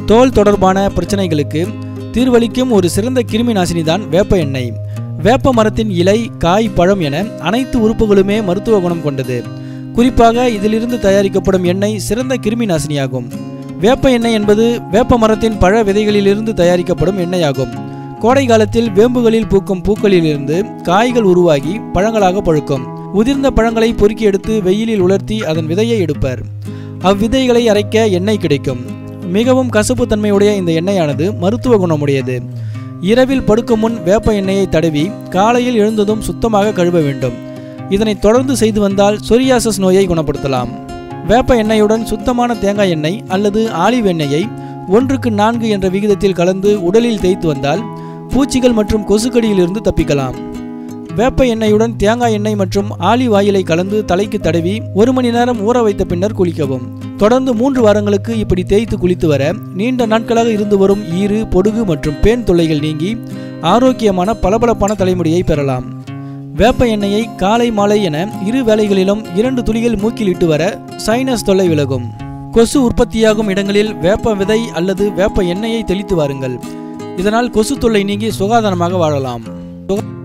தோல் தொடர்பான பிரச்சனைகளுக்கு தீர்வளிக்கும் ஒரு சிறந்த கிருமி நாசினி தான் வேப்ப எண்ணெய் வேப்ப மரத்தின் இலை காய் பழம் என அனைத்து உறுப்புகளுமே மருத்துவ குணம் கொண்டது குறிப்பாக இதிலிருந்து தயாரிக்கப்படும் எண்ணெய் சிறந்த கிருமி நாசினியாகும் வேப்ப எண்ணெய் என்பது வேப்ப மரத்தின் பழ விதைகளிலிருந்து தயாரிக்கப்படும் எண்ணெயாகும் கோடை காலத்தில் வேம்புகளில் பூக்கும் பூக்களிலிருந்து காய்கள் உருவாகி பழங்களாக பழுக்கும் உதிர்ந்த பழங்களை பொறுக்கி எடுத்து வெயிலில் உலர்த்தி அதன் விதையை எடுப்பர் அவ்விதைகளை அரைக்க எண்ணெய் கிடைக்கும் மிகவும் கசப்பு தன்மையுடைய இந்த எண்ணெயானது மருத்துவ குணமுடையது இரவில் படுக்கும் முன் வேப்ப எண்ணெயை தடவி காலையில் எழுந்ததும் சுத்தமாக கழுவ வேண்டும் இதனை தொடர்ந்து செய்து வந்தால் சொரியாசஸ் நோயை குணப்படுத்தலாம் வேப்ப எண்ணெயுடன் சுத்தமான தேங்காய் எண்ணெய் அல்லது ஆலிவ் எண்ணெயை ஒன்றுக்கு நான்கு என்ற விகிதத்தில் கலந்து உடலில் தேய்த்து வந்தால் பூச்சிகள் மற்றும் கொசுக்கடியிலிருந்து தப்பிக்கலாம் வேப்ப எண்ணெயுடன் தேங்காய் எண்ணெய் மற்றும் ஆலிவ் ஆயிலை கலந்து தலைக்கு தடவி ஒரு மணி நேரம் ஊற வைத்த பின்னர் குளிக்கவும் தொடர்ந்து மூன்று வாரங்களுக்கு இப்படி தேய்த்து குளித்து வர நீண்ட நாட்களாக இருந்து வரும் ஈறு பொடுகு மற்றும் பேன் தொல்லைகள் நீங்கி ஆரோக்கியமான பளபளப்பான தலைமுடியை பெறலாம் வேப்ப எண்ணெயை காலை மாலை என இரு வேளைகளிலும் இரண்டு துளிகள் மூக்கில் இட்டு வர சைனஸ் தொல்லை விலகும் கொசு உற்பத்தியாகும் இடங்களில் வேப்ப விதை அல்லது வேப்ப எண்ணெயை தெளித்து வாருங்கள் இதனால் கொசு தொல்லை நீங்கி சுகாதாரமாக வாழலாம்